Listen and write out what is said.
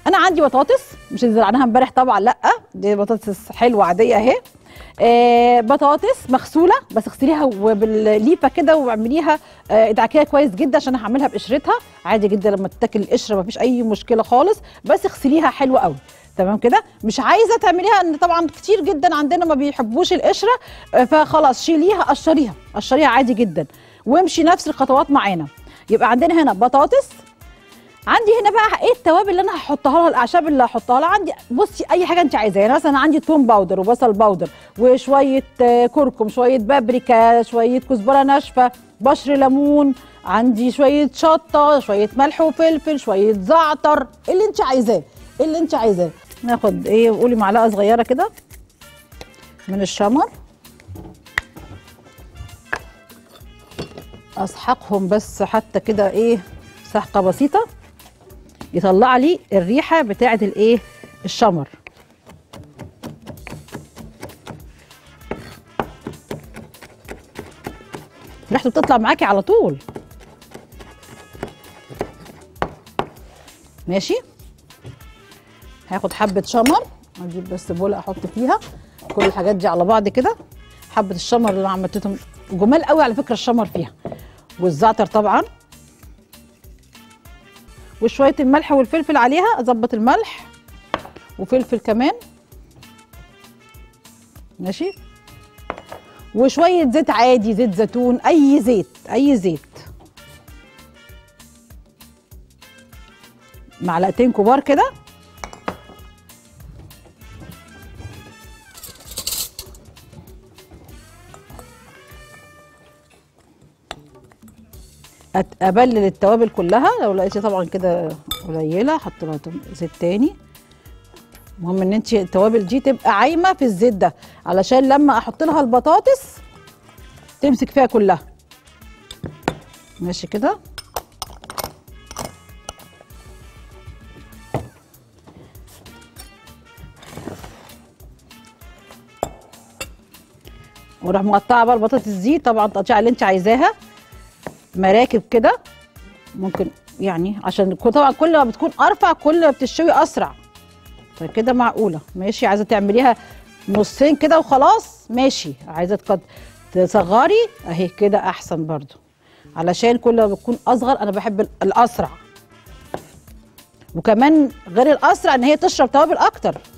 انا عندي بطاطس مش اللي زرعناها امبارح طبعا لا دي بطاطس حلوه عاديه اهي آه بطاطس مغسوله بس اغسليها بالليفه كده واعمليها آه ادعكيها كويس جدا عشان أنا هعملها بقشرتها عادي جدا لما تتاكل القشره مفيش اي مشكله خالص بس اغسليها حلوه قوي تمام كده مش عايزه تعمليها ان طبعا كتير جدا عندنا ما بيحبوش القشره آه، فخلاص شيليها قشريها قشريها عادي جدا وامشي نفس الخطوات معانا يبقى عندنا هنا بطاطس عندي هنا بقى ايه التوابل اللي انا هحطها لها الاعشاب اللي هحطها لها عندي بصي اي حاجه انت عايزاها يعني مثلا عندي توم باودر وبصل باودر وشويه آه، كركم شويه بابريكا شويه كزبره ناشفه بشر ليمون عندي شويه شطه شويه ملح وفلفل شويه زعتر اللي انت عايزاه اللي انت عايزاه ناخد ايه قولي معلقه صغيره كده من الشمر اسحقهم بس حتى كده ايه سحقه بسيطه يطلع لي الريحه بتاعه الايه الشمر ريحته بتطلع معاكي على طول ماشي هاخد حبه شمر اجيب بس بوله احط فيها كل الحاجات دي على بعض كده حبه الشمر اللي انا عملتهم جمال قوي على فكره الشمر فيها والزعتر طبعا وشويه الملح والفلفل عليها اظبط الملح وفلفل كمان ماشي وشويه زيت عادي زيت زيتون اي زيت اي زيت معلقتين كبار كده أت- ابلل التوابل كلها لو لقيتي طبعا كده قليله احط لها توم- زيت تاني المهم ان انت التوابل دي تبقى عايمه في الزيت ده علشان لما احط لها البطاطس تمسك فيها كلها ماشي كده وراح مقطعه بقى البطاطس دي طبعا تقطيع اللي انت عايزاها مراكب كده ممكن يعني عشان كو- طبعا كل ما بتكون ارفع كل ما بتشوي اسرع فكده معقوله ماشي عايزه تعمليها نصين كده وخلاص ماشي عايزه تقد... تصغري اهي كده احسن برضو علشان كل ما بتكون اصغر انا بحب ال- الاسرع وكمان غير الاسرع ان هي تشرب توابل اكتر